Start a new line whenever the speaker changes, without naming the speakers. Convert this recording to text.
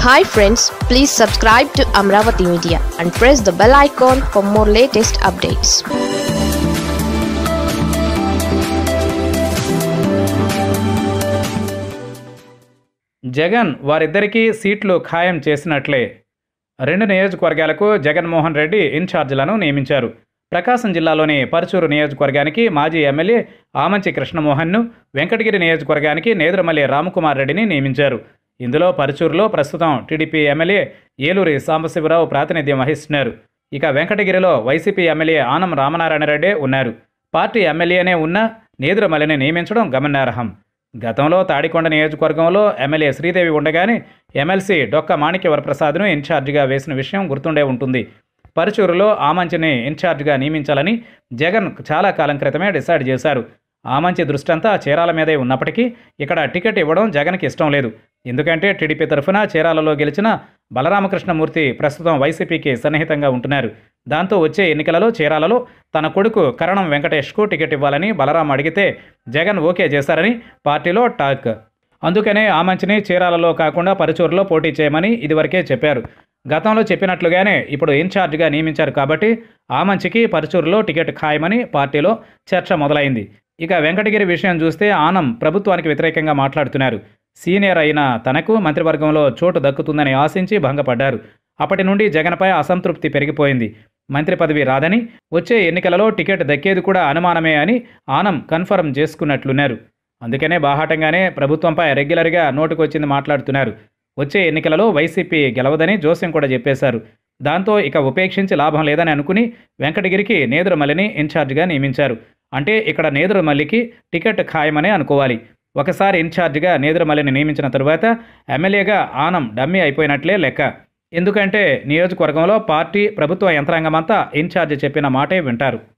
hi friends please subscribe to Amaravati media and press the bell icon for more latest updates
Jagan వారిద్దరికీ సీట్లు ఖాయం చేసినట్లే రెండు నియోజకవర్గాలకు జగన్మోహన్ రెడ్డి ఇన్ఛార్జీలను నియమించారు ప్రకాశం జిల్లాలోని పరచూరు నియోజకవర్గానికి మాజీ ఎమ్మెల్యే ఆమంచి కృష్ణమోహన్ను వెంకటగిరి నియోజకవర్గానికి నేదురమల్లి రామకుమార్ రెడ్డిని నియమించారు ఇందులో పరచూరులో ప్రస్తుతం టీడీపీ ఎమ్మెల్యే ఏలూరి సాంబశివరావు ప్రాతినిధ్యం వహిస్తున్నారు ఇక వెంకటగిరిలో వైసీపీ ఎమ్మెల్యే ఆనం రామనారాయణ రెడ్డే ఉన్నారు పార్టీ ఎమ్మెల్యేనే ఉన్న నేదురమల్లిని నియమించడం గమనార్హం గతంలో తాడికొండ నియోజకవర్గంలో ఎమ్మెల్యే శ్రీదేవి ఉండగానే ఎమ్మెల్సీ డొక్క మాణిక్య వరప్రసాద్ను ఇన్ఛార్జిగా వేసిన విషయం గుర్తుండే ఉంటుంది పరుచూరులో ఆమంచిని ఇన్ఛార్జిగా నియమించాలని జగన్ చాలా కాలం క్రితమే డిసైడ్ చేశారు ఆమంచి దృష్టంతా చీరాల మీదే ఉన్నప్పటికీ ఇక్కడ టికెట్ ఇవ్వడం జగన్కి ఇష్టం లేదు ఎందుకంటే టీడీపీ తరఫున చీరాలలో గెలిచిన బలరామకృష్ణమూర్తి ప్రస్తుతం వైసీపీకి సన్నిహితంగా ఉంటున్నారు దాంతో వచ్చే ఎన్నికలలో చీరాలలో తన కొడుకు కరణం వెంకటేష్కు టికెట్ ఇవ్వాలని బలరాం అడిగితే జగన్ ఓకే చేశారని పార్టీలో టాక్ అందుకనే ఆమంచిని చీరాలలో కాకుండా పరుచూరులో పోటీ చేయమని ఇదివరకే చెప్పారు గతంలో చెప్పినట్లుగానే ఇప్పుడు ఇన్ఛార్జిగా నియమించారు కాబట్టి ఆమంచికి పరుచూరులో టికెట్ ఖాయమని పార్టీలో చర్చ మొదలైంది ఇక వెంకటగిరి విషయం చూస్తే ఆనం ప్రభుత్వానికి వ్యతిరేకంగా మాట్లాడుతున్నారు సీనియర్ అయిన తనకు మంత్రివర్గంలో చోటు దక్కుతుందని ఆశించి భంగపడ్డారు అప్పటి నుండి జగన్పై అసంతృప్తి పెరిగిపోయింది మంత్రి పదవి రాదని వచ్చే ఎన్నికలలో టికెట్ దక్కేది కూడా అనుమానమే అని ఆనం కన్ఫర్మ్ చేసుకున్నట్లున్నారు అందుకనే బాహాటంగానే ప్రభుత్వంపై రెగ్యులర్గా నోటుకొచ్చింది మాట్లాడుతున్నారు వచ్చే ఎన్నికలలో వైసీపీ గెలవదని జోస్యం కూడా చెప్పేశారు దాంతో ఇక ఉపేక్షించి లాభం లేదని అనుకుని వెంకటగిరికి నేదురుమల్లిని ఇన్ఛార్జిగా నియమించారు అంటే ఇక్కడ నేదురుమల్లికి టికెట్ ఖాయమనే అనుకోవాలి ఒకసారి ఇన్ఛార్జిగా నేదురుమల్లిని నియమించిన తరువాత ఎమ్మెల్యేగా ఆనం డమ్మీ అయిపోయినట్లే లెక్క ఎందుకంటే నియోజకవర్గంలో పార్టీ ప్రభుత్వ యంత్రాంగమంతా ఇన్ఛార్జి చెప్పిన మాటే వింటారు